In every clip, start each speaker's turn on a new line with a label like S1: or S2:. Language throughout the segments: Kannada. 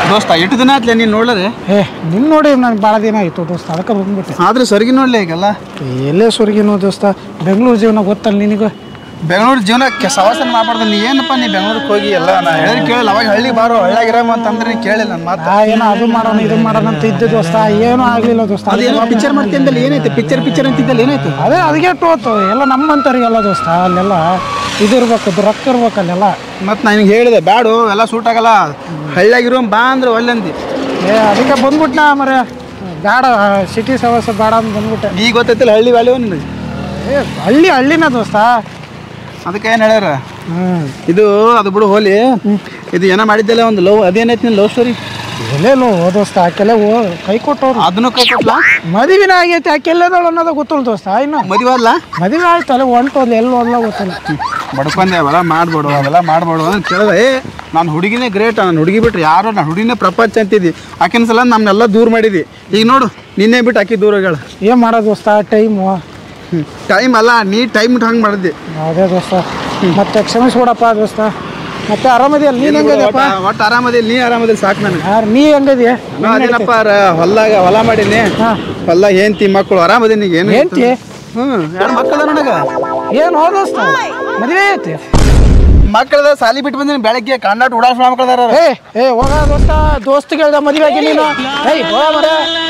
S1: ದೋಸ್ತ ಎಷ್ಟು ದಿನ ಆತ್ಲೆ ನೀನು ನೋಡ್ಲರೆ
S2: ಏ ನಿನ್ನ ನೋಡಿ ನನಗೆ ಭಾಳ ದಿನ ಆಯಿತು ದೋಸ್ತ ಅದಕ್ಕೆ ಬಂದ್ಬಿಟ್ಟೆ
S1: ಆದ್ರೆ ಸೊರಗಿ ನೋಡ್ಲಿ ಈಗೆಲ್ಲ
S2: ಎಲ್ಲೇ ಸ್ವರ್ಗಿನೋ ದೋಸ್ತ ಬೆಂಗಳೂರು ಜೀವನ ಗೊತ್ತಲ್ಲ ನಿನಗೆ
S1: ಬೆಂಗಳೂರು ಜೀವನಕ್ಕೆ ಸವಾಸನ ಮಾಡ್ಬಾರ್ದು ನೀ ಏನಪ್ಪ ನೀ ಬೆಂಗಳೂರಿಗೆ ಹೋಗಿ ಎಲ್ಲ ನಾ ಹೇಳಿ ಕೇಳಿಲ್ಲ ಅವಾಗ ಹಳ್ಳಿ ಬಾರೋ ಹಳ್ಳಿಯಾಗಿರಮ್ಮ ಅಂತಂದ್ರೆ ನೀ ಕೇಳಿಲ್ಲ ನನ್ನ ಮಾತು
S2: ಆ ಏನೋ ಅದು ಮಾಡೋಣ ಇದು ಮಾಡೋಣ ಅಂತ ಇದ್ದೆ ದೋಸ್ತ ಏನೂ ಆಗಲಿಲ್ಲ ದೋಸ್ತ
S1: ಅದೇನೋ ಪಿಕ್ಚರ್ ಮಾಡ್ತಿದ್ದಲ್ಲ ಏನಾಯ್ತು ಪಿಕ್ಚರ್ ಪಿಕ್ಚರ್ ಅಂತಿದ್ದಲ್ಲ ಏನಾಯ್ತು
S2: ಅದೇ ಅದಕ್ಕೆ ಟೋತು ಎಲ್ಲ ನಮ್ಮಂತರಿಗೆಲ್ಲ ದೋಸ್ತ ಅಲ್ಲೆಲ್ಲ ಇದು ಇರ್ಬೇಕು ಅದು ರೊಕ್ಕ ಇರ್ಬೇಕು ಅಲ್ಲೆಲ್ಲ
S1: ಮತ್ತು ನಾನು ನಿಂಗೆ ಹೇಳಿದೆ ಬ್ಯಾಡು ಎಲ್ಲ ಸೂಟ್ ಆಗಲ್ಲ ಹಳ್ಳಿಯಾಗಿರೋ ಬಾ ಅಂದ್ರೆ ಒಲ್ಲೆಂದಿ
S2: ಏ ಅದಕ್ಕೆ ಬಂದ್ಬಿಟ್ನಾ ಮರೆ ಬೇಡ ಸಿಟಿ ಸವಸ ಬೇಡ ಅಂತ ಬಂದ್ಬಿಟ್ಟೆ
S1: ಈಗ ಗೊತ್ತೈತಿಲ್ಲ ಹಳ್ಳಿ ವ್ಯಾಲ್ಯೂ ನಿನಗೆ
S2: ಏ ಹಳ್ಳಿ ಹಳ್ಳಿನ ದೋಸ್ತ
S1: ಅದಕ್ಕೆ ಏನು ಹೇಳ್ಯಾರ
S2: ಹ್ಞೂ
S1: ಇದು ಅದು ಬಿಡು ಹೋಲಿ ಇದು ಏನೋ ಮಾಡಿದ್ದಲ್ಲ ಒಂದು ಲವ್ ಅದೇನೈತಿ ನಿನ್ನ ಲವ್ ಸ್ಟೋರಿ
S2: ಎಲ್ಲೇನು ಓ ದೋಸ್ತ ಆಕೆಲ್ಲ ಓ ಕೈ ಕೊಟ್ಟವ್ರು
S1: ಅದನ್ನು ಕೈ ಕೊಟ್ಲಾ
S2: ಮದುವಿನ ಆಗೈತೆ ಆಕೆಲ್ಲದಳು ಅನ್ನೋದು ಗೊತ್ತಿಲ್ಲ ದೋಸ್ತ ಇನ್ನು
S1: ಮದುವೆ ಅಲ್ಲ
S2: ಮದುವೆ ಆಯ್ತು ಅಲ್ಲ ಹೊಂಟೋದ್ಲು ಎಲ್ಲಿ ಹೋದ್ಲ ಗೊತ್ತಿಲ್ಲ
S1: ಬಡ್ಕೊಂಡೆ ಅವೆಲ್ಲ ಮಾಡ್ಬೇಡು ಅವೆಲ್ಲ ಮಾಡ್ಬೇಡು ಅಂತ ಕೇಳಿದೆ ಏ ನಾನು ಹುಡುಗಿನೇ ಗ್ರೇಟ್ ನಾನು ಹುಡುಗಿ ಬಿಟ್ರೆ ಯಾರೋ ನಾನು ಹುಡುಗಿನೇ ಪ್ರಪಂಚ ಅಂತಿದ್ದಿ ಆಕಿನ ಸಲ ನಮ್ಮನ್ನೆಲ್ಲ ದೂರ ಮಾಡಿದಿ ಈಗ ನೋಡು ನಿನ್ನೆ ಬಿಟ್ಟು ಆಕಿ ದೂರ ಹೋಗ್ಯಾಳ
S2: ಏನು ಮಾಡೋದು ದೋಸ್ತ ಟೈಮು
S1: ಟೈಮ್ ಅಲ್ಲ ನೀ ಟೈಮ್ ಹಂಗೆ ಮಾಡಿದ್ದಿ
S2: ಅದೇ ದೋಸ್ತ ಮತ್ತೆ ಕ್ಷಮಿಸ್ಬಿಡಪ್ಪ ದೋಸ್ತ ಮತ್ತೆ ಆರಾಮದಿಯಲ್ಲ ನೀನು ಹೆಂಗದಿಯಪ್ಪ
S1: ಒಟ್ಟು ಆರಾಮದಿ ನೀ ಆರಾಮದಿ ಸಾಕು ನನಗೆ
S2: ಯಾರು ನೀ ಹೆಂಗದಿಯ
S1: ನಾ ಅದೇನಪ್ಪ ರ- ಹೊಲ್ದಾಗ ಹೊಲ ಮಾಡೀನಿ
S2: ಹಾ.
S1: ಹೊಲ ಹೆಂಡ್ತಿ ಮಕ್ಕಳು ಆರಾಮದೀನಿ ಈಗ ಏನು
S2: ಹೆಂಡ್ತಿ?
S1: ಹ್ಞೂ ಎರಡು ಮಕ್ಕಳ ನನಗೆ
S2: ಏನು ಹೋ ದೋಸ್ತ ಮದುವೆ ಐತಿ
S1: ಮಕ್ಕಳದ ಸಾಲಿ ಬಿಟ್ಟು ಬಂದಿನಿ ಬೆಳಗ್ಗೆ ಕಂಡಾಟ ಉಡಾಸ್ ಮಕ್ಕಳದಾರ
S2: ಏ ಏ ಹೋಗ ದೋಸ್ತ ದೋಸ್ತ ಕೇಳ್ದ ಮದುವೆ ಆಗಿ ನೀನು ಏಯ್ ಹೋಗ ಮರ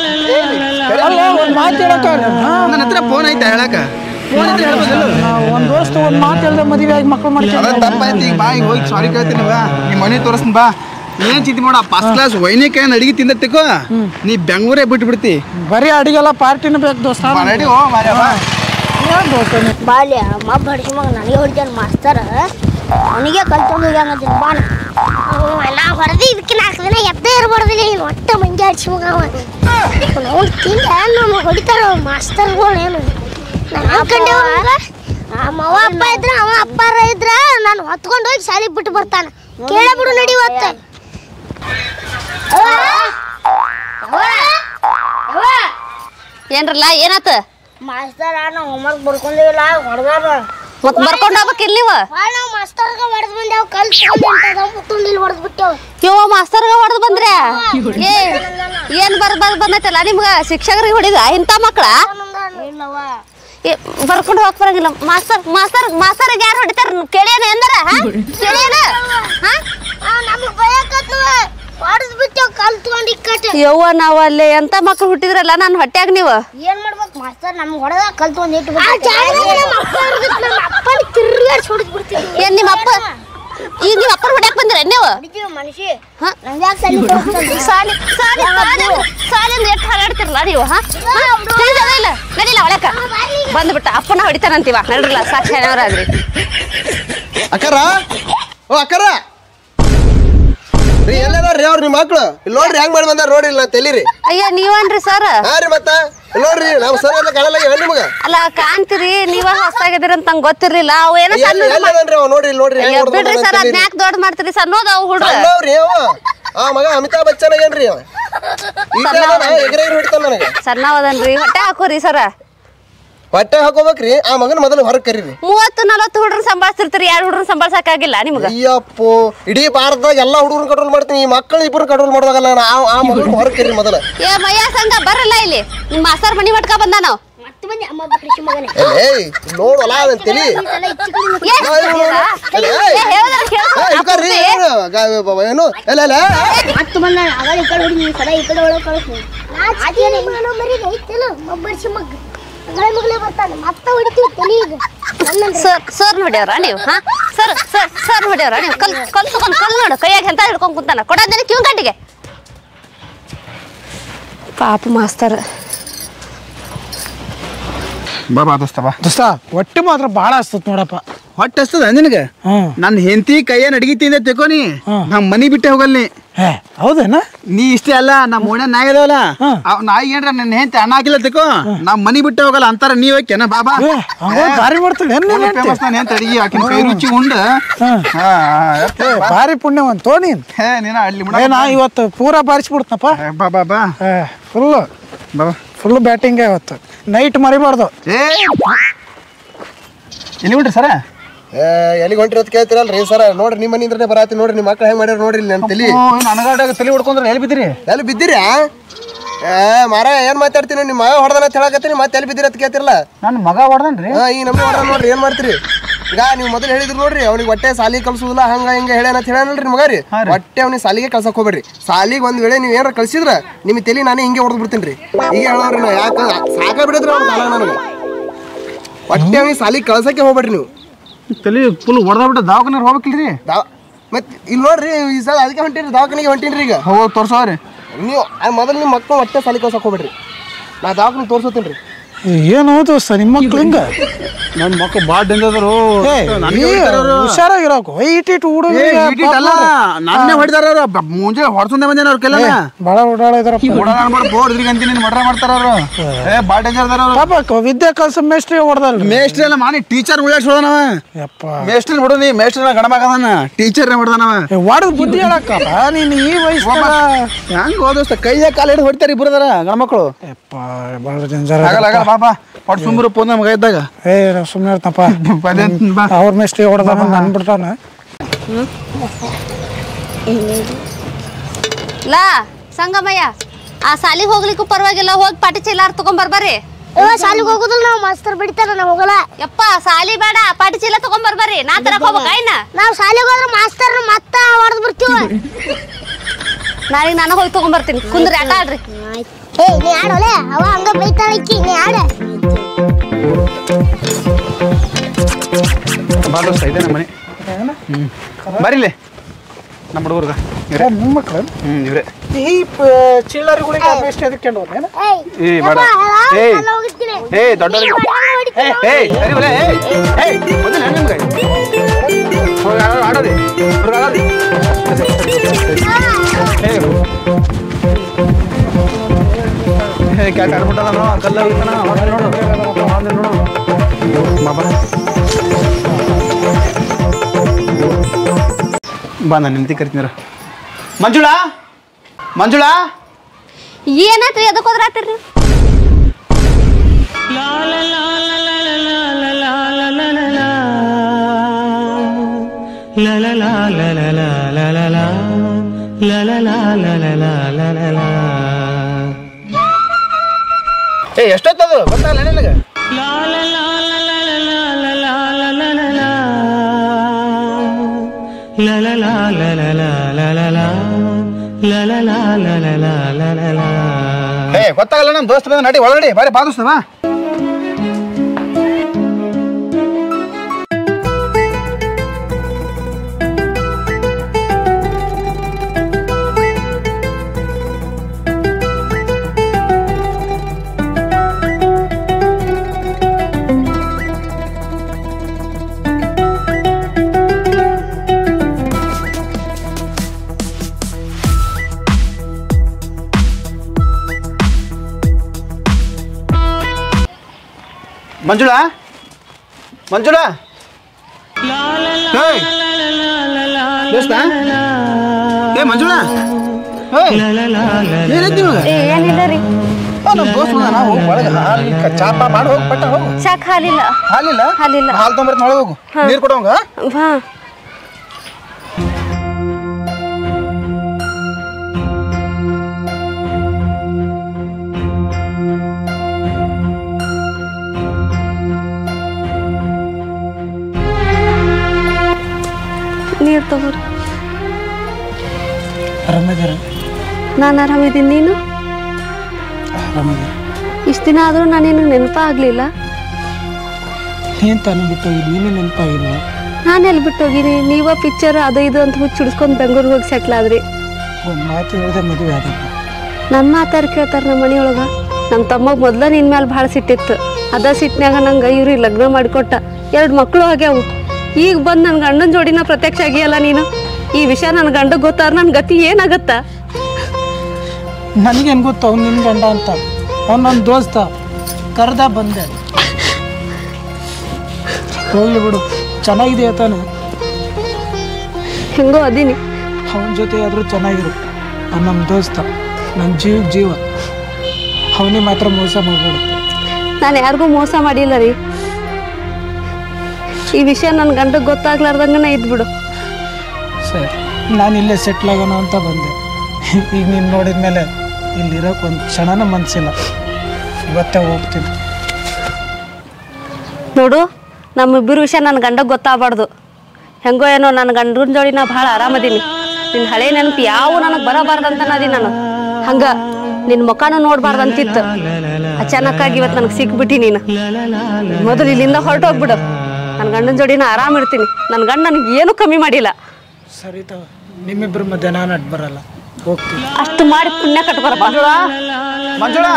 S2: ಅಲ್ಲ ಒಂದು ಮಾತು ಹೇಳಕ್ಕ
S1: ನನ್ನ ಹತ್ರ ಫೋನ್ ಐತೆ ಹೇಳಕ ಫೋನ್ ಇದ್ರೆ ಹೇಳ್ಬೋದಿಲ್ಲ
S2: ಒಂದು ದೋಸ್ತ ಒಂದು ಮಾತು ಹೇಳ್ದ ಮದುವೆ ಆಗಿ ಮಕ್ಕಳು
S1: ಅದ
S2: ಮಾಡ್ಕೊಂಡು
S1: ತಪ್ಪಾಯ್ತು ಈಗ ಬಾ ಈಗ ಹೋಗಿ ಸಾರಿ ಕೇಳ್ತೀನಿ ಬಾ ನಿಮ್ಮ ಮನೆ ತೋರಿಸ್ತೀನಿ ಬಾ ಏನ್ ಚಿಂತೆ ಮಾಡ ಫಸ್ಟ್ ಕ್ಲಾಸ್ ವೈನಿಕಾಯಿ ಅಡಿಗೆ ತಿಂದ ತಿಕ್ಕೋ ನೀ ಬೆಂಗಳೂರೇ ಬಿಟ್ಟು ಬಿಡ್ತಿ
S2: ಬರೀ ಅಡಿಗೆಲ್ಲ ಪಾರ್ಟಿನ ಬೇಕು ದೋಸ್ತ
S1: ರೆಡಿ ಓ ಮಾರ್ಯ ಬಾ
S2: ಏನ್ ದೋಸ್ತ ನೀ?
S3: ಬಾಲ್ಯ ಮಬ್ಬ ಹಡಿಸಿ ಮಗ ನನಗೆ ಹೊಡಿತಾನೆ ಮಾಸ್ತರ ಅವನಿಗೆ ಕಲ್ತ್ಕೊಂಡು ಹೋಗ್ಯಾಂಗಂತೀನಿ ಬಾಣ ಎಲ್ಲ ಹೊಡೆದು ಇದಕ್ಕೆ ನಾಲ್ಕು ದಿನ ಎದ್ದೇ ಇರಬಾರ್ದಿಲ್ಲ ನೀನು ಒಟ್ಟ ಮಂಜೆ ಹಡಿಸಿ ಮಗ ಅವ ಅವ್ನು ತಿಂದ ನಮಗೆ ಹೊಡಿತಾರ ಮಾಸ್ತರ್ಗಳು ಏನು ನಾನು ಅನ್ಕೊಂಡೆ ಅವ ಅಪ್ಪ ಇದ್ರ ಅವ ಅಪ್ಪಾರ ಇದ್ರ ನಾನು ಹೊತ್ಕೊಂಡು ಹೋಗಿ ಶಾಲೆಗೆ ಬಿಟ್ಟು ಬರ್ತಾನೆ ಕೇಳ ಬಿಡು ನಡಿ ಒತ್ತ
S4: ಏನ್ರಲ್ಲ ಏನಾತ
S3: ಮಾಸ್ತರ ನಾವು ಹೋಮ್ವರ್ಕ್ ಬರ್ಕೊಂಡಿಲ್ಲ ಹೊಡೆದಾರ
S4: ಮತ್ ಬರ್ಕೊಂಡ್ ಹೋಗ್ಬೇಕಿಲ್ ನೀವು
S3: ಭಾಳ ನಾವು ಮಾಸ್ತರ್ಗೆ ಹೊಡೆದು ಬಂದೇವು ಕಲ್ತ್ಕೊಂಡು ಮುತ್ತುಂಡು ಇಲ್ಲಿ ಹೊಡೆದು ಬಿಟ್ಟೆವು
S4: ಯೋ ಮಾಸ್ತರ್ಗ ಹೊಡೆದ್ ಬಂದ್ರೆ ಏ ಏನ್ ಬರ್ ಬರ್ ಬಂದೈತಲ್ಲ ನಿಮ್ಗ ಶಿಕ್ಷಕರಿಗೆ ಹೊಡಿದ ಇಂಥ ಮಕ್ಳ
S3: ಇಲ್ಲವ
S4: ಏ, ಬರ್ಕೊಂಡ್ ಹೋಗಕ್ ಬರಂಗಿಲ್ಲ ಮಾಸ್ತರ್ ಮಾಸ್ತರ್ ಮಾಸ್ತರ್ಗೆ ಯಾರು ಹೊಡಿತಾರ ಕೇಳೇನ ಎಂದರ ಕೇಳೇನ
S3: ನಮಗೆ ಭಯಕತ್ವ ಹೊಡೆದು ಬಿಟ್ಟೆವು ಕಲ್ತ್ಕೊಂಡು ಇಕ್ಕಟ್ಟೆ
S4: ಯವ್ವ ನಾವ್ ಅಲ್ಲಿ ಎಂತ ಮಕ್ಳು ಹುಟ್ಟಿದ್ರಲ್ಲ ನಾನು ಹೊಟ್ಯಾಗ ನೀವು
S3: ಏನ್ ಮಾಡ್ಬೇಕು ಮಾಸ್ತರ್ ನಮ್ಗೆ ಹೊಡೆದ ಕಲ್ತ್ಕೊಂಡು ಇಟ್ಟು ನಮ್ಮ ಅಪ್ಪನ ತಿರುಗಾಡ್ಸಿ ಹೊಡೆದು ಬಿಡ್ತೀವಿ
S4: ಏನ್ ನಿಮ್ಮ ಅಪ್ಪ ಈಗ ನಿಮ್ಮ ಅಪ್ಪನ ಹೊಡ್ಯಾಕ್ ಬಂದಿರ ನೀವು
S3: ಹೊಡಿತೀವಿ ಮನುಷ್ಯ
S4: ಹ?
S3: ನಮ್ಗೆ ಯಾಕೆ ಸರಿ
S4: ಸಾಲಿ ಸಾಲಿ ಸಾಲಿ ಸಾಲಿ ಅಂದ್ರೆ ಎಷ್ಟು ಹಾರಾಡ್ತಿರಲ್ಲ ನೀವು ಹಾ ತಿಳಿದದ ಇಲ್ಲ ನಡಿಲ್ಲ ಒಳಕ ಬಂದ್ಬಿಟ್ಟ ಅಪ್ಪನ ಹೊಡಿತಾನಂತೀವ ನಡ್ರಲ್ಲ ಸಾಕ್ಷಿ ಏನಾರಾದ್ರಿ
S5: ಅಕ್ಕಾರ ಓ ಅಕ್ಕಾರ ರೀ ಎಲ್ಲದಾರ್ರಿ ಅವ್ರ ನಿಮ್ಮ ಮಕ್ಳು ಇಲ್ಲಿ ನೋಡ್ರಿ ಹೆಂಗ್ ಮಾಡಿ ಬಂದಾರ ನೋಡ್ರಿ ಇಲ್ಲ ತೆಲೀರಿ
S4: ಅಯ್ಯ ನೀವನ್ರಿ ಸರ್
S5: ಹಾ ರೀ ಮತ್ತ ಇಲ್ಲಿ ನೋಡ್ರಿ ನಮ್ಮ ಸರ್ ಎಲ್ಲ ಕಾಣಲ್ಲ ಹೇಳಿ ನಿಮಗ
S4: ಅಲ್ಲ ಕಾಣ್ತೀರಿ ನೀವ ಹೊಸ್ತಾಗಿದ್ದೀರಿ ಅಂತ ನಂಗೆ ಗೊತ್ತಿರ್ಲಿಲ್ಲ ಅವು ಏನೋ
S5: ಎಲ್ಲಿ
S4: ಸಣ್ಣ
S5: ಎಲ್ಲದನ್ರಿ ಅವ ನೋಡ್ರಿ ಇಲ್ಲಿ ನೋಡ್ರಿ ಹೆಂಗ್
S4: ಅಯ್ಯೋ,
S5: ಹೊಡ್ದ್
S4: ಬಿಡ್ರಿ
S5: ಬಂದಾನ
S4: ಸರ್
S5: ತೆಲೀರಿ.
S4: ಅದ್ನ ಯಾಕೆ ದೊಡ್ಡ ಮಾಡ್ತೀರಿ ಸಣ್ಣೋದು ಅವು ಹುಡ್ರ
S5: ಸಣ್ಣವ್ರಿ ಅವ ಆ ಮಗ ಅಮಿತಾಬ್ ಬಚ್ಚನ್ ಏನ್ರಿ ಅವ ಈಗ ಎಗ್ರ ಎಗ್ರ ಹೊಡಿತಾನ ನನಗೆ
S4: ಸಣ್ಣವದನ್ರಿ ಹೊಟ್ಟೆ ಹಾಕೋರಿ ಸರ
S5: ಹೊಟ್ಟೆ ಹಾಕೋಬೇಕ್ರಿ ಆ ಮಗನ ಮೊದಲು ಹೊರಗೆ ಕರೀರಿ
S4: ಮೂವತ್ತು ನಲವತ್ತು ಹುಡ್ರನ್ನ ಸಂಭಾಳಿಸ್ತಿರ್ತೀರಿ ಎರಡು ಹುಡ್ರನ್ನ ಸಂಭಾಳ್ಸಕ್ಕಾಗಿಲ್ಲ ನಿಮ್ಗೆ
S5: ಅಯ್ಯಪ್ಪೋ ಇಡೀ ಭಾರತದಾಗ ಎಲ್ಲಾ ಹುಡುಗರನ್ನ ಕಂಟ್ರೋಲ್ ಮಾಡ್ತೀನಿ ಈ ಮಕ್ಕಳು ಇಬ್ಬರು ಕಂಟ್ರೋಲ್ ಮಾಡೋದಾಗಲ್ಲ ನಾ ಆ- ಆ ಮಗನ ಹೊರಗೆ ಕರೀರಿ ಮೊದಲ
S4: ಏ ಮಯ್ಯ ಸಂಘ ಬರಲ್ಲ ಇಲ್ಲಿ ನಿಮ್ಮ ಮಾಸ್ತರ್ ಮನಿ ಮಟ್ಕ ಬಂದ ನಾವು
S3: ಮತ್ತೆ ಬಂದೆ ಅಮ್ಮ ಕೃಷಿ ಮಗನೇ
S5: ಏಯ್ ನೋಡಲ್ಲ ಅದನ್ನ ತಲಿ
S3: ಈ ಸಲ ಹೆಚ್ಚು ಕಡಿಮೆ
S4: ಏ, ಏ, ಹೇಳಿದ್ರೆ ಕೇಳ್ಕೊ,
S5: ಏ, ಇಡ್ಕೊಳ್ರಿ,
S4: ಅಪ್ಪುಗೆ.
S5: ಏನು? ಗ- ಬ- ಏನು ಎಲ್ಲ ಎಲ್ಲ
S3: ಮತ್ತೆ ಬಂದ ಅಗಳ ಈ ಕಡೆ ಹೊಡಿ ಈ ಕಡೆ ಈ ಕಡೆ ಒಳಗೆ ಕಳಿಸ್ತೀನಿ ಮಗನ ಮರಿ ಐತಿಲ್ಲ ಒಬ್ಬರ್ಸಿ ಮಗ ಅಗಳ ಮಗಳೇ ಬರ್ತಾನೆ ಮತ್ತೆ ಹೊಡಿತೀವಿ ತಲೆ ಈಗ
S4: ಸರ್ ಸರ್ ನೋಡ್ಯಾವ್ರ ನೀವು ಹಾ ಸರ್ ಸರ್ ಸರ್ ನೋಡ್ಯಾವ್ರ ನೀವು ಕಲ್ ಕಲ್ ತಗೊಂಡ್ ಕಲ್ ನೋಡು ಕೈಯಾಗ ಎಂತ ಹಿಡ್ಕೊಂಡ್ ಕುಂತಾನ ಕೊಡೋದೇನೆ ಕಿವ್ ಗಂಟಿಗೆ ಪಾಪ ಮಾಸ್ತರ್
S1: ಬಾ ಬಾ ದೋಸ್ತ ಬಾ
S2: ದೋಸ್ತ ಹೊಟ್ಟೆ ಮಾತ್ರ ಭಾಳ ಹಸ್ತತ್ ನೋಡಪ್ಪ
S1: ಹೊಟ್ಟೆ ಹಸ್ತದ ನಿನಗೆ
S2: ಹ್ಮ್
S1: ನನ್ನ ಹೆಂಡತಿ ಕೈಯನ್ನ ಅಡಿಗೆ ತಿಂದ ತಿಳ್ಕೊನಿ
S2: ಹ್ಮ್.
S1: ನಮ್ಮ ಮನಿ ಬಿಟ್ಟೆ ಹೋಗಲ್ ನೀ
S2: ಏ ಹೌದೇನ
S1: ನೀ ಇಷ್ಟೇ ಅಲ್ಲ ನಮ್ಮ ಓಣ್ಯ ನಾಯಿ ಇದಾವಲ್ಲ
S2: ಹ್ಮ್.
S1: ಅವ್ ನಾಯಿ ಏನ್ರ ನನ್ನ ಹೆಂಡತಿ ಅಣ್ಣ ಹಾಕಿಲ್ಲ ತಿಕ್ಕೋ ನಮ್ಮ ಮನಿ ಬಿಟ್ಟೆ ಹೋಗಲ್ಲ ಅಂತಾರ ನೀವ್ ಹೋಗ್ಯನ ಬಾಬಾ
S2: ಏ ಹಂಗ ಭಾರಿ ಮಾಡ್ತಾಳೆ ಏನ್ ನೀನ್ ಹೆಂಡ್ತಿ?
S1: ಫೇಮಸ್ ನಾನು ಹೆಂತ ಅಡಿಗೆ ಆಕಿನ ಕೈ ರುಚಿ ಉಂಡ
S2: ಹ್ಮ್.
S1: ಹಾ ಹಾ, ಎತ್ತ
S2: ಏ
S1: ಬಾ.
S2: ಭಾರಿ ಪುಣ್ಯವಂತ ತೋ ನೀನ್
S1: ಹೇ ನೀನ ಅಲ್ಲಿ
S2: ಏ ನಾ ಇವತ್ತು ಪೂರಾ ಬಾರಿಸ್ಬಿಡ್ತನಪ್ಪ
S1: ಬಾ ಬಾ ಬಾ
S2: ಏ ಫುಲ್
S1: ಬಾ
S2: ಫುಲ್ ಬ್ಯಾಟಿಂಗ್ ಇವತ್ತು ನೈಟ್ ಮರಿಬಾರ್ದು
S1: ಏ ಎಲ್ಲಿ ಬಿಟ್ರಿ ಸರ
S5: ಏ ಎಲ್ಲಿಗೆ ಹೊಂಟಿರೋದು ಕೇಳ್ತೀರಲ್ರಿ ಸರ್ ನೋಡ್ರಿ ನಿಮ್ಮ ಮನಿಂದ್ರೇ ಬರಾತಿ ನೋಡ್ರಿ ನಿಮ್ಮ ಮಕ್ಳು ಹೆಂಗ್ ಮಾಡ್ಯಾರ ನೋಡ್ರಿ ಇಲ್ಲಿ ನನ್ನ ತಲಿ
S1: ನನಗಾದಾಗ ತಲೆ ಹೊಡ್ಕೊಂಡ್ರೆ ಎಲ್ಲಿ ಬಿದ್ದಿರಿ
S5: ಎಲ್ಲಿ ಬಿದ್ದಿರ್ಯಾ ಏ ಮಾರ ಏನ್ ಮಾತಾಡ್ತೀನಿ ನಿಮ್ಮ ಮಗ ಹೊಡೆದನ ಅಂತ ಹೇಳಕತ್ತೀನಿ ಮತ್ತೆ ಎಲ್ಲಿ ಬಿದ್ದಿರ ಅಂತ ಕೇಳ್ತಿರಲ್ಲ
S1: ನನ್ನ ಮಗ ಹೊಡ್ದನ್ರಿ
S5: ಹಾ ಈಗ ನಮ್ಗೆ ಹೊಡೆದ ನೋಡ್ರಿ ಏನ್ ಮಾಡ್ತೀರಿ ಈಗ ನೀವು ಮೊದಲು ಹೇಳಿದ್ರು ನೋಡ್ರಿ ಅವ್ನಿಗೆ ಹೊಟ್ಟೆ ಸಾಲಿ ಕಲ್ಸುದಿಲ್ಲ ಹಂಗ ಹಿಂಗ ಹೇಳ್ಯಾನ ಅಂತ ಹೇಳ್ಯಾನಲ್ರಿ ಮಗ ರೀ ಹೊಟ್ಟೆ ಅವ್ನಿಗೆ ಸಾಲಿಗೆ ಕಳ್ಸಕ್ ಹೋಗ್ಬೇಡ್ರಿ ಸಾಲಿಗೆ ಒಂದ್ ವೇಳೆ ನೀವು ಏನಾರ ಕಳ್ಸಿದ್ರ ನಿಮ್ ತಲೆ ನಾನೇ ಹಿಂಗೆ ಹೊಡೆದ್ ಬಿಡ್ತೀನಿ ರೀ ಈಗ ಹೇಳೋರಿ ನಾ ಯಾಕೆ ಸಾಕ ಬಿಡಿದ್ರಿ ಅವ್ನ ಕಾಲ ನನಗೆ ಹೊಟ್ಟೆ ಅವ್ನಿಗೆ ಸಾಲಿಗೆ ಕಳ್ಸಕ್ಕೆ ಹೋಗ್ಬೇಡ್ರಿ ನೀವು
S1: ತಲೆ ಫುಲ್ ಹೊಡೆದ್ಬಿಟ್ಟು ದವಾಖಾನೆ ಹೋಗ್ಬೇಕಿಲ್ರಿ
S5: ದಾ ಮತ್ತೆ ಇಲ್ಲಿ ನೋಡ್ರಿ ಈ ಸಲ ಅದಕ್ಕೆ ಹೊಂಟೀನಿ ದವಾಖಾನಿಗೆ ಹೊಂಟೀನಿ ಈಗ
S1: ಹೋಗಿ ತೋರ್ಸವ್ರಿ
S5: ನೀವು ಮೊದಲು ನಿಮ್ಮ ಮಕ್ಕಳು ಹೊಟ್ಟೆ ಸಾಲಿ ಕಳ್ಸಕ್ ಹೋಗ್ಬೇಡ್ರಿ ನಾ ದವಾಖಾನೆ ತೋರ್ಸತ್ತೀನಿ ರೀ
S2: ಏನು ದೋಸ್ತ ನಿಮ್ಮ ಮಕ್ಳು ಹಿಂಗ
S1: ನನ್ನ ಮಕ್ಕಳು ಭಾಳ ಡೇಂಜರು
S2: ಏ, ಈ ಹುಷಾರಾಗಿರೋಕು ಇಟ್ ಇಟ್ ಹುಡುಗ
S1: ಅಲ್ಲ ನನ್ನೇ ಹೊಡಿದಾರ ಅವ್ರು ಮುಂಜಾನೆ ಹೊಡ್ಸೊಂದೇ ಬಂದೇನ ಅವ್ರ ಕೆಲ
S2: ಭಾಳ ಓಡಾಡ ಇದಾರಪ್ಪ
S1: ಓಡಾಡ್ಬಾರ್ದು ಬೋರ್ಡ್ ಇದ್ರಿಗಂತೀನಿ ಮರ್ಡರ್ ಮಾಡ್ತಾರ ಅವರು ಏ ಭಾಳ ಡೇಂಜರ್ ಅದಾರ ಅವ್ರು
S2: ಪಾಪ ವಿದ್ಯಾ ಕಲ್ಸ ಮೇಸ್ಟ್ರಿ ಹೊಡೆದಲ್ರಿ
S1: ಮೇಸ್ಟ್ರಿ ಎಲ್ಲ ಮಾಡಿ ಟೀಚರ್ ಉಳಿಯಾಡ್ಸೋದನವ
S2: ಯಪ್ಪ
S1: ಮೇಸ್ಟ್ರಿ ಹೊಡೋನಿ ಮೇಸ್ಟ್ರಿ ಗಣಮಗದಾನ ಟೀಚರ್ ಹೊಡ್ದಾನವ
S2: ಹೊಡೆದ್ ಬುದ್ಧಿ ಹೇಳಕ್ಕಪ್ಪ ನೀನು ಈ ವಯಸ್ಸಾಗ
S1: ಹೆಂಗ್ ಹೋದೋಸ್ತ ಕೈಯ ಕಾಲ ಹಿಡಿದು ಹೊಡಿತಾರೆ ಇಬ್ಬರು ಅದಾರ ಗಣಮಕ್ಳು
S2: ಯಪ್ಪ ಭಾಳ ಡೇಂಜರ್
S1: ಆಗಲ್ಲ ಆಗಲ್ಲ ಬಾಬಾ ಒಟ್ಟು ಸುಮ್ಮರು ಫೋನ್ ಮಗ ಇದ್ದಾಗ
S2: ಏ ಸುಮ್ಮನೆ ಇರ್ತಪ್ಪ
S1: ಬಂದೆ ಅಂತ ಬಾ.
S2: ಅವ್ರ ಮೇಸ್ಟ್ರಿ ಹೊಡೆದಾನ ಅನ್ಬಿಡ್ತಾನ
S4: ಲಾ ಸಂಗಮಯ್ಯ ಆ ಸಾಲಿಗೆ ಹೋಗ್ಲಿಕ್ಕೂ ಪರವಾಗಿಲ್ಲ ಹೋಗಿ ಪಾಟಿ ಚೀಲ ತಗೊಂಡ್ ಬರ್ಬರ್ರಿ
S3: ಇವ ಶಾಲಿಗೆ ಹೋಗುದಿಲ್ಲ ನಾವು ಮಾಸ್ತರ್ ಬಿಡ್ತಾರ ನಾವು ಹೋಗಲ್ಲ
S4: ಯಪ್ಪ ಸಾಲಿ ಬೇಡ ಪಾಟಿ ಚೀಲ ತಗೊಂಡ್ ಬರ್ಬರ್ರಿ ನಾ ತರಕ್ ಹೋಗ್ಬೇಕಾ ಇನ್ನ
S3: ನಾವು ಶಾಲೆಗೆ ಹೋದ್ರೆ ಮಾಸ್ತರ್ ಮತ್ತ ಹೊಡೆದ್ ಬರ್ತೀವಿ
S4: ನಾಳೆಗೆ ನಾನು ಹೋಗಿ ತಗೊಂಡ್ ಬರ್ತೀನಿ ಕುಂದ್ರಿ ಆಟ ಆಡ್ರಿ
S3: ಏ ನೀ ಆಡೋಲೆ ಅವ ಹಂಗ ಬೈತಾಳ ಇಕ್ಕಿ ನೀ ಆಡ
S1: ಬಾ ದೋಸ್ತ ಇದೆ ನಮ್ಮ ಮನೆ ಹ್ಞೂ ಬರೀಲಿ ನಮ್ಮ ಹುಡುಗರ್ಗ
S2: ನಿಮ್ಮ ಮಕ್ಳು
S1: ಹ್ಞೂ ಇವ್ರೆ
S2: ಈ ಚಿಲ್ಲರಿಗಳಿಗೆ ಮೇಸ್ಟ್ರಿ ಅದಕ್ಕೆ ಹೋದ್ನೇನ
S3: ಏಯ್
S1: ಏ ಬೇಡ
S3: ಯಪ್ಪ,
S1: ಏಯ್
S3: ಎಲ್ಲ ಹೋಗಿರ್ತೀನಿ.
S1: ಏಯ್ ದೊಡ್ಡವ್ರಿಗೆ
S3: ಹೊಡ್ದಂಗ್ ಹೊಡಿತೀನಿ.
S1: ಏಯ್ ಸರಿ ಬಲೆ ಏಯ್ ಏಯ್ ಬಂದಿಲ್ಲ ನಿಮ್ಗೆ ಹೋಗಿ ಆಡೋ- ಆಡೋದಿ ಹುಡುಗ ಆಡೋದಿ ಏಯ್ ಏಯ್ ಕ್ಯಾಟ್ ಆಡ್ಬಿಟ್ಟದನೋ ಕಲ್ಲ ಹೋಗ್ತಾನ ಹೊರಗೆ ನೋಡು ಹೊರಗೆ ನೋಡು ಬಾಬಾ ಬಾ ನಾನು ನಿಂತಿ ಕರಿತೀನಿ ಮಂಜುಳಾ ಮಂಜುಳಾ
S4: ಏನಾಯ್ತು ಎದಕ್ ಹೋದ್ರಾತಿರ್ರಿ
S1: ಏ ಎಷ್ಟೊತ್ತದು ಗೊತ್ತಾಗಲ್ಲ ನಿನಗೆ ಏ ಗೊತ್ತಾಗಲ್ಲ ನಮ್ಮ ದೋಸ್ತ ಬಂದ ನಡಿ ಒಳಗಡೆ ಬಾರಿ ಬಾ ದೋಸ್ತ ಬಾ ಮಂಜುಳಾ ಮಂಜುಳಾ ಏಯ್ ದೋಸ್ತ ಏ ಮಂಜುಳಾ ಏಯ್ ಏನೈತಿ ಇವಾಗ
S4: ಏನಿಲ್ಲ ರೀ
S1: ಆ, ನಮ್ಮ ದೋಸ್ತ ಬಂದಾನ ಹೋಗಿ ಒಳಗೆ ಹಾಲು ಕ- ಚಾಪ ಮಾಡಿ ಹೋಗಿ ಪಟ್ಟ ಹೋಗು
S4: ಶಾಕ್ ಹಾಲಿಲ್ಲ
S1: ಹಾಲಿಲ್ಲ
S4: ಹಾಲಿಲ್ಲ.
S1: ಹಾಲು ತೊಗೊಂಬರ್ತೀನಿ ಒಳಗೆ ಹೋಗು ನೀರು ಕೊಡೋಂಗ
S4: ಹಾ ನೀರು ತಗೋರಿ
S2: ಆರಾಮಿದಾರ
S4: ನಾನು ಆರಾಮಿದ್ದೀನಿ ನೀನು
S2: ಆರಾಮಿದಾರ
S4: ಇಷ್ಟು ದಿನ ಆದರೂ ನಾನೇನು ನೆನಪ ಆಗಲಿಲ್ಲ
S2: ನೀನ್ ತಾನು ಬಿಟ್ಟು ನೀನು ನೆನಪಾಗಿಲ್ಲ
S4: ನಾನು ಎಲ್ಲಿ ಬಿಟ್ಟೋಗಿನಿ ನೀವ ಪಿಕ್ಚರ್ ಅದು ಇದು ಅಂತ ಹುಚ್ಚು ಹಿಡಿಸ್ಕೊಂಡು ಬೆಂಗಳೂರಿಗೆ ಹೋಗಿ ಸೆಟ್ಲ್ ಆದ್ರಿ
S2: ಒಂದು ಮಾತು ಹೇಳಿದೆ ಮದುವೆ ಆದ
S4: ನನ್ನ ಮಾತಾರು ಕೇಳ್ತಾರೆ ನಮ್ಮ ಮನೆಯೊಳಗೆ ನಮ್ಮ ತಮ್ಮಗ ಮೊದ್ಲ ನಿನ್ನ ಮೇಲೆ ಭಾಳ ಸಿಟ್ಟಿತ್ತು ಅದ ಸಿಟ್ಟಿನಾಗ ನಂಗೆ ಇವ್ರಿಗೆ ಲಗ್ನ ಮಾಡಿಕೊಟ್ಟ ಎರಡು ಮಕ್ಕಳು ಆಗ್ಯಾವು ಈಗ ಬಂದು ನನ್ನ ಗಂಡನ ಜೋಡಿನ ಪ್ರತ್ಯಕ್ಷ ಆಗಿಯಲ್ಲ ನೀನು ಈ ವಿಷಯ ನನ್ನ ಗಂಡಗೆ ಗೊತ್ತಾರ ನನ್ನ ಗತಿ ಏನಾಗತ್ತ
S2: ನನಗೇನು ಗೊತ್ತು ಅವ್ನು ನಿನ್ನ ಗಂಡ ಅಂತ ಅವ್ನು ನನ್ನ ದೋಸ್ತ ಕರ್ದ ಬಂದೆ ಹೋಗ್ಲಿ ಬಿಡು ಚೆನ್ನಾಗಿದೆಯಾ ತಾನೆ
S4: ಹೆಂಗೋ ಅದೀನಿ
S2: ಅವನ ಜೊತೆ ಆದರೂ ಚೆನ್ನಾಗಿರು ಅವ್ನು ನಮ್ಮ ದೋಸ್ತ ನನ್ನ ಜೀವ ಜೀವ ಅವನಿಗೆ ಮಾತ್ರ ಮೋಸ ಮಾಡಬೇಡ
S4: ನಾನು ಯಾರಿಗೂ ಮೋಸ ಮಾಡಿಲ್ಲ ರೀ ಈ ವಿಷಯ ನನ್ನ ಗಂಡಗೆ ಗೊತ್ತಾಗ್ಲಾರ್ದಂಗನೇ ಇದ್ಬಿಡು
S2: ಸರಿ ನಾನು ಇಲ್ಲೇ ಸೆಟ್ಲ್ ಆಗೋಣ ಅಂತ ಬಂದೆ ಈಗ ನೀನು ನೋಡಿದ ಮೇಲೆ ಇಲ್ಲಿರೋಕೆ ಒಂದು ಕ್ಷಣನೂ ಮನಸ್ಸಿಲ್ಲ ಇವತ್ತೇ ಹೋಗ್ತೀನಿ
S4: ನೋಡು ನಮ್ಮಿಬ್ಬರು ವಿಷಯ ನನ್ನ ಗಂಡಗೆ ಗೊತ್ತಾಗಬಾರ್ದು ಹೆಂಗೋ ಏನೋ ನನ್ನ ಗಂಡನ ಜೋಡಿ ನಾ ಭಾಳ ಆರಾಮದೀನಿ ನಿನ್ನ ಹಳೆ ನೆನಪು ಯಾವ ನನಗೆ ಬರಬಾರ್ದಂತ ನದಿ ನಾನು ಹಂಗ ನಿನ್ನ ಮುಖನೂ ನೋಡ್ಬಾರ್ದಂತಿತ್ತು ಅಚಾನಕ್ಕಾಗಿ ಇವತ್ತು ನನಗೆ ಸಿಕ್ಬಿಟ್ಟಿ ನೀನು ಮೊದಲು ಇಲ್ಲಿಂದ ಹೊರಟೋಗ್ಬಿಡು ನನ್ನ ಗಂಡನ ಜೋಡಿ ನಾ ಆರಾಮ್ ಇರ್ತೀನಿ ನನ್ನ ಗಂಡ ನನಗೆ ಏನೂ ಕಮ್ಮಿ ಮಾಡಿಲ್ಲ
S2: ಸರಿ ತಗೋ ನಿಮ್ಮಿಬ್ಬರ ಮಧ್ಯೆ ನಾನು ಅಡ್ಡ ಬರಲ್ಲ ಹೋಗ್ತೀನಿ
S4: ಅಷ್ಟು ಮಾಡಿ ಪುಣ್ಯ ಕಟ್ಬಾರಪ್ಪ
S1: ಮಂಜುಳಾ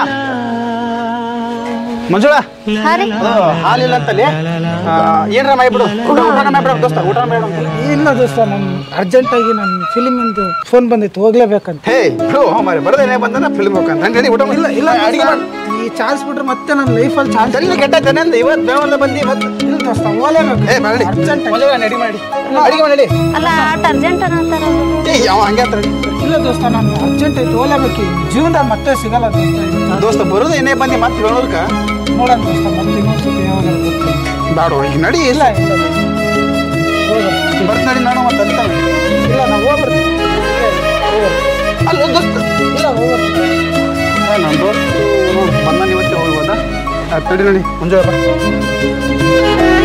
S1: ಮಂಜುಳಾ
S4: ಹಾಂ ರೀ
S1: ಅದು ಹಾಲಿಲ್ಲ ಅಂತಲ್ಲಿ ಆ, ಏನ್ರ ಮಾಡ್ಬಿಡು ಊಟ ಊಟನ ಮಾಡ್ಬಿಡು ದೋಸ್ತ ಊಟ ಮಾಡು
S2: ಇಲ್ಲ ದೋಸ್ತ ನಾನು ಅರ್ಜೆಂಟಾಗಿ ನನ್ನ ಫಿಲಿಮಿಂದು ಫೋನ್ ಬಂದಿತ್ತು ಹೋಗ್ಲೇಬೇಕಂತ
S1: ಹೇ ಬಿಡು ಮಾರಿ ಬಡದೇನೆ ಬಂದ ಫಿಲ್ಮ್ ಹೋಗ್ಕಂತ ನಡಿ ಊಟ ಇಲ್ಲ ಇಲ್ಲ ಅಡಿಗೆ ಮಾಡು
S2: ಈ ಚಾನ್ಸ್ ಬಿಟ್ರೆ ಮತ್ತೆ ನನ್ನ ಲೈಫಲ್ಲಿ ಚಾನ್ಸ್
S1: ತಲೆ ಕೆಟ್ಟೈತೆ ಅಂದ ಇವತ್ತು ಬೆಳವಲ್ಲ ಬಂದು ಇವತ್ತು
S2: ಇಲ್ಲ ದೋಸ್ತ ಹೋಗ್ಲೇಬೇಕು
S1: ಏ ಮಾಡಿ
S2: ಅರ್ಜೆಂಟ್
S1: ಮಂಜುಳಾ ನಡಿ ಮಾಡಿ ಅಡಿಗೆ ಮಾಡಿ
S4: ಅಲ್ಲ ಆಟ ಅರ್ಜೆಂಟ್ ಅನ್ನಂತಾರ
S1: ಏ ಯಾವ ಹಂಗೆ ಅಂತ
S2: ಇಲ್ಲ ದೋಸ್ತ ನಾನು ಅರ್ಜೆಂಟ್ ಐತೆ ಹೋಗ್ಲೇಬೇಕು ಜೀವನದಾಗ ಮತ್ತೆ ಸಿಗಲ್ಲ ದೋಸ್ತ ಇದು chance.
S1: ದೋಸ್ತ ಬರೋದು ಏನೇ ಬಂದು ಮತ್ತೆ ಬೆಳವಲ್ಕ
S2: ನೋಡೋಣ ದೋಸ್ತ ಮತ್ತೆ ಇನ್ನೊಂದ್ಸತಿ ಯಾವಾಗ ಬರ್ತೀನಿ
S1: ಬಾಡು ಈಗ ನಡಿ ಇಲ್ಲ
S2: ಇಲ್ಲ ಇಲ್ಲ ದೋಸ್ತ. ಹೋಗೋಣ.
S1: ಬರ್ತ ನಡಿ ನಾನು ಮತ್ತೆ ಅಂತಾನೆ
S2: ಇಲ್ಲ ನಾವು ಹೋಗ್ಬರ್ತೀನಿ
S1: ಅಲ್ಲ ದೋಸ್ತ
S2: ಇಲ್ಲ ಹೋಗ್ಬರ್ತೀನಿ
S1: ನನ್ನ ದೋಸ್ತು ಬಂದ ಇವತ್ತೇ ಹೋಗಿ ಹೋದ ತಡಿ ನಡಿ ಮುಂಜಾನೆ ಬಾ